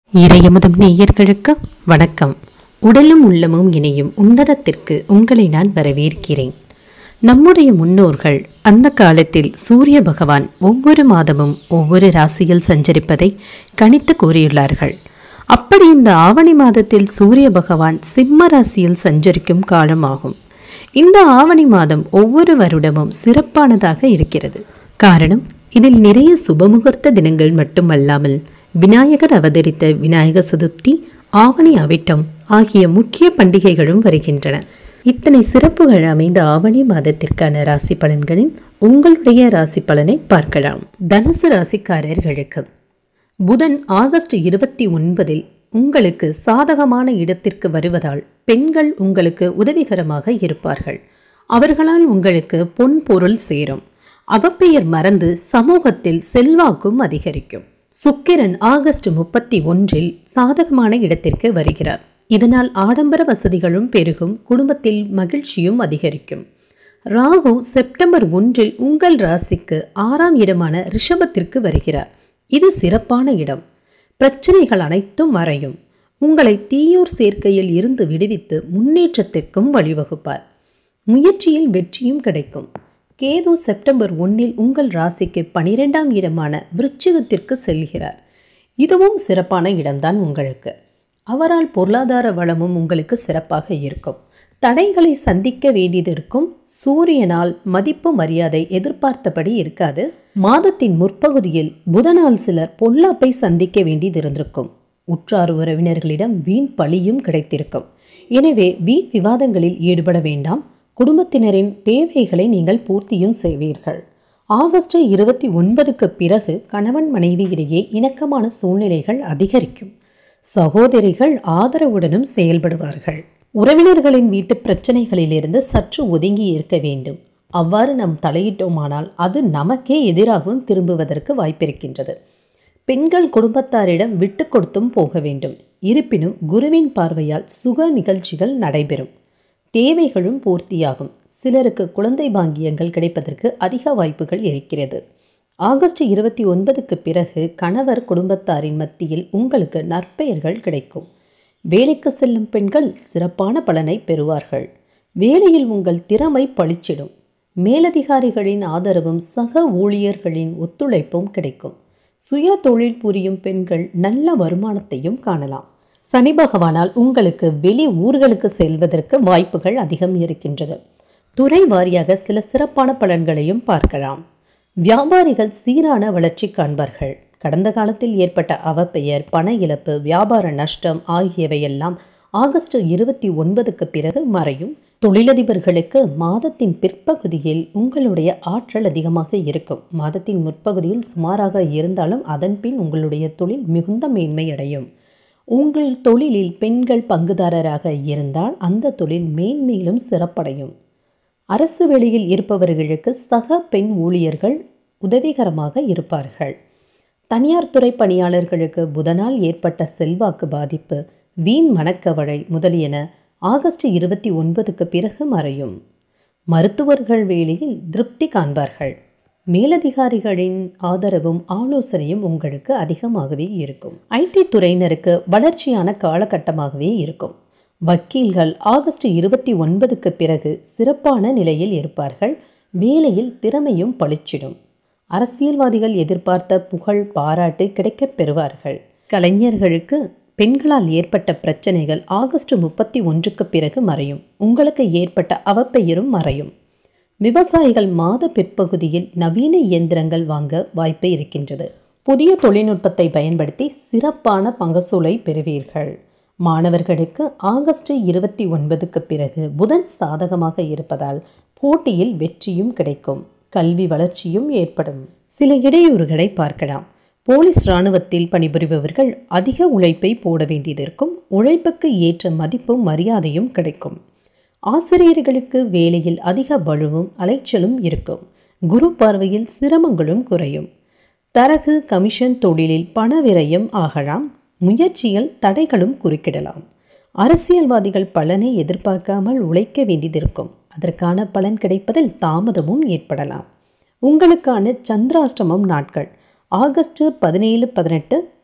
இறையமுதம் நேயர்களுக்கு வணக்கம் உடலும் உள்ளமும் இணையும் உன்னதத்திற்கு உங்களை நான் வரவேற்கிறேன் நம்முடைய முன்னோர்கள் அந்த காலத்தில் சூரிய பகவான் ஒவ்வொரு மாதமும் ஒவ்வொரு ராசியில் சஞ்சரிப்பதை கணித்து கூறியுள்ளார்கள் அப்படி இந்த ஆவணி மாதத்தில் சூரிய பகவான் சிம்ம ராசியில் சஞ்சரிக்கும் காலமாகும் இந்த ஆவணி மாதம் ஒவ்வொரு வருடமும் சிறப்பானதாக இருக்கிறது காரணம் இதில் நிறைய சுபமுகூர்த்த தினங்கள் மட்டுமல்லாமல் விநாயகர் அவதரித்த விநாயக சதுர்த்தி ஆவணி அவிட்டம் ஆகிய முக்கிய பண்டிகைகளும் வருகின்றன இத்தனை சிறப்புகள் அமைந்த ஆவணி மாதத்திற்கான ராசி பலன்களில் உங்களுடைய ராசி பலனை பார்க்கலாம் தனுசு ராசிக்காரர்களுக்கு புதன் ஆகஸ்ட் இருபத்தி ஒன்பதில் உங்களுக்கு சாதகமான இடத்திற்கு வருவதால் பெண்கள் உங்களுக்கு உதவிகரமாக இருப்பார்கள் அவர்களால் உங்களுக்கு பொன் பொருள் சேரும் அவப்பெயர் மறந்து சமூகத்தில் செல்வாக்கும் அதிகரிக்கும் சுக்கிரன் ஆகஸ்ட் முப்பத்தி ஒன்றில் சாதகமான இடத்திற்கு வருகிறார் இதனால் ஆடம்பர வசதிகளும் பெருகும் குடும்பத்தில் மகிழ்ச்சியும் அதிகரிக்கும் ராகு செப்டம்பர் ஒன்றில் உங்கள் ராசிக்கு ஆறாம் இடமான ரிஷபத்திற்கு வருகிறார் இது சிறப்பான இடம் பிரச்சனைகள் அனைத்தும் மறையும் உங்களை தீயோர் சேர்க்கையில் இருந்து விடுவித்து முன்னேற்றத்திற்கும் வழிவகுப்பார் முயற்சியில் வெற்றியும் கிடைக்கும் கேது செப்டம்பர் ஒன்னில் உங்கள் ராசிக்கு பனிரெண்டாம் இடமான விருச்சிகத்திற்கு செல்கிறார் இதுவும் சிறப்பான இடம்தான் உங்களுக்கு அவரால் பொருளாதார வளமும் உங்களுக்கு சிறப்பாக இருக்கும் தடைகளை சந்திக்க வேண்டியது இருக்கும் சூரியனால் மதிப்பு மரியாதை எதிர்பார்த்தபடி இருக்காது மாதத்தின் முற்பகுதியில் புதனால் சிலர் பொல்லாப்பை சந்திக்க வேண்டியது இருந்திருக்கும் உற்றார் உறவினர்களிடம் வீண் பழியும் கிடைத்திருக்கும் எனவே வீண் விவாதங்களில் ஈடுபட வேண்டாம் குடும்பத்தினரின் தேவைகளை நீங்கள் பூர்த்தியும் செய்வீர்கள் ஆகஸ்ட் இருபத்தி ஒன்பதுக்கு பிறகு கணவன் மனைவி இடையே இணக்கமான சூழ்நிலைகள் அதிகரிக்கும் சகோதரிகள் ஆதரவுடனும் செயல்படுவார்கள் உறவினர்களின் வீட்டு பிரச்சனைகளிலிருந்து சற்று ஒதுங்கி இருக்க வேண்டும் அவ்வாறு நாம் தலையிட்டோமானால் அது நமக்கே எதிராகவும் திரும்புவதற்கு வாய்ப்பிருக்கின்றது பெண்கள் குடும்பத்தாரிடம் விட்டு கொடுத்தும் போக வேண்டும் இருப்பினும் குருவின் பார்வையால் சுக நிகழ்ச்சிகள் நடைபெறும் தேவைகளும் பூர்த்தியாகும் சிலருக்கு குழந்தை பாங்கியங்கள் கிடைப்பதற்கு அதிக வாய்ப்புகள் இருக்கிறது ஆகஸ்ட் இருபத்தி ஒன்பதுக்கு பிறகு கணவர் குடும்பத்தாரின் மத்தியில் உங்களுக்கு நற்பெயர்கள் கிடைக்கும் வேலைக்கு செல்லும் பெண்கள் சிறப்பான பலனை பெறுவார்கள் வேலையில் உங்கள் திறமை பளிச்சிடும் மேலதிகாரிகளின் ஆதரவும் சக ஊழியர்களின் ஒத்துழைப்பும் கிடைக்கும் சுய தொழில் புரியும் பெண்கள் நல்ல வருமானத்தையும் காணலாம் சனி பகவானால் உங்களுக்கு வெளி ஊர்களுக்கு செல்வதற்கு வாய்ப்புகள் அதிகம் இருக்கின்றது துறை வாரியாக சில சிறப்பான பலன்களையும் பார்க்கலாம் வியாபாரிகள் சீரான வளர்ச்சி காண்பார்கள் கடந்த காலத்தில் ஏற்பட்ட அவப்பெயர் பண இழப்பு வியாபார நஷ்டம் ஆகியவையெல்லாம் ஆகஸ்ட் இருபத்தி ஒன்பதுக்கு பிறகு மறையும் தொழிலதிபர்களுக்கு மாதத்தின் பிற்பகுதியில் உங்களுடைய ஆற்றல் அதிகமாக இருக்கும் மாதத்தின் முற்பகுதியில் சுமாராக இருந்தாலும் அதன் பின் உங்களுடைய தொழில் மிகுந்த மேன்மை அடையும் உங்கள் தொழிலில் பெண்கள் பங்குதாரராக இருந்தால் அந்த தொழில் மேன்மேலும் சிறப்படையும் அரசு வேலையில் இருப்பவர்களுக்கு சக பெண் ஊழியர்கள் உதவிகரமாக இருப்பார்கள் தனியார் துறை பணியாளர்களுக்கு புதனால் ஏற்பட்ட செல்வாக்கு பாதிப்பு வீண் மனக்கவலை முதலியன ஆகஸ்ட் இருபத்தி ஒன்பதுக்கு பிறகு மறையும் மருத்துவர்கள் வேலையில் திருப்தி காண்பார்கள் மேலதிகாரிகளின் ஆதரவும் ஆலோசனையும் உங்களுக்கு அதிகமாகவே இருக்கும் ஐடி துறையினருக்கு வளர்ச்சியான காலகட்டமாகவே இருக்கும் வக்கீல்கள் ஆகஸ்ட் இருபத்தி ஒன்பதுக்கு பிறகு சிறப்பான நிலையில் இருப்பார்கள் வேலையில் திறமையும் பளிச்சிடும் அரசியல்வாதிகள் எதிர்பார்த்த புகழ் பாராட்டு கிடைக்கப் பெறுவார்கள் கலைஞர்களுக்கு பெண்களால் ஏற்பட்ட பிரச்சனைகள் ஆகஸ்ட் முப்பத்தி ஒன்றுக்கு பிறகு மறையும் உங்களுக்கு ஏற்பட்ட அவப்பெயரும் மறையும் விவசாயிகள் மாத பிற்பகுதியில் நவீன இயந்திரங்கள் வாங்க வாய்ப்பு இருக்கின்றது புதிய தொழில்நுட்பத்தை பயன்படுத்தி சிறப்பான பங்கசூலை பெறுவீர்கள் மாணவர்களுக்கு ஆகஸ்ட் இருபத்தி ஒன்பதுக்கு பிறகு புதன் சாதகமாக இருப்பதால் போட்டியில் வெற்றியும் கிடைக்கும் கல்வி வளர்ச்சியும் ஏற்படும் சில இடையூறுகளை பார்க்கலாம் போலீஸ் இராணுவத்தில் பணிபுரிபவர்கள் அதிக உழைப்பை போட வேண்டியதற்கும் உழைப்புக்கு ஏற்ற மதிப்பும் மரியாதையும் கிடைக்கும் ஆசிரியர்களுக்கு வேலையில் அதிக பழுவும் அலைச்சலும் இருக்கும் குரு பார்வையில் சிரமங்களும் குறையும் தரகு கமிஷன் தொழிலில் பண விரயம் ஆகலாம் முயற்சியில் தடைகளும் குறுக்கிடலாம் அரசியல்வாதிகள் பலனை எதிர்பார்க்காமல் உழைக்க வேண்டியதிருக்கும் அதற்கான பலன் கிடைப்பதில் தாமதமும் ஏற்படலாம் உங்களுக்கான சந்திராஷ்டமம் நாட்கள் ஆகஸ்ட் பதினேழு பதினெட்டு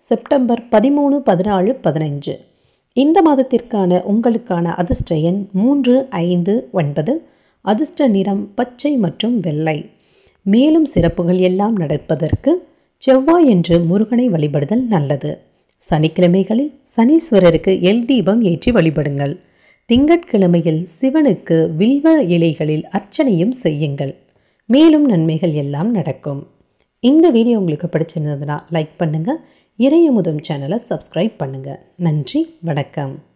செப்டம்பர் பதிமூணு பதினாலு பதினஞ்சு இந்த மாதத்திற்கான உங்களுக்கான அதிர்ஷ்ட எண் மூன்று ஐந்து ஒன்பது அதிர்ஷ்ட நிறம் பச்சை மற்றும் வெள்ளை மேலும் சிறப்புகள் எல்லாம் நடப்பதற்கு செவ்வாய் என்று முருகனை வழிபடுதல் நல்லது சனிக்கிழமைகளில் சனீஸ்வரருக்கு எல் தீபம் ஏற்றி வழிபடுங்கள் திங்கட்கிழமையில் சிவனுக்கு வில்வ இலைகளில் அர்ச்சனையும் செய்யுங்கள் மேலும் நன்மைகள் எல்லாம் நடக்கும் இந்த வீடியோ உங்களுக்கு பிடிச்சிருந்ததுன்னா லைக் பண்ணுங்கள் இறையமுதம் சேனலை சப்ஸ்கிரைப் பண்ணுங்கள் நன்றி வணக்கம்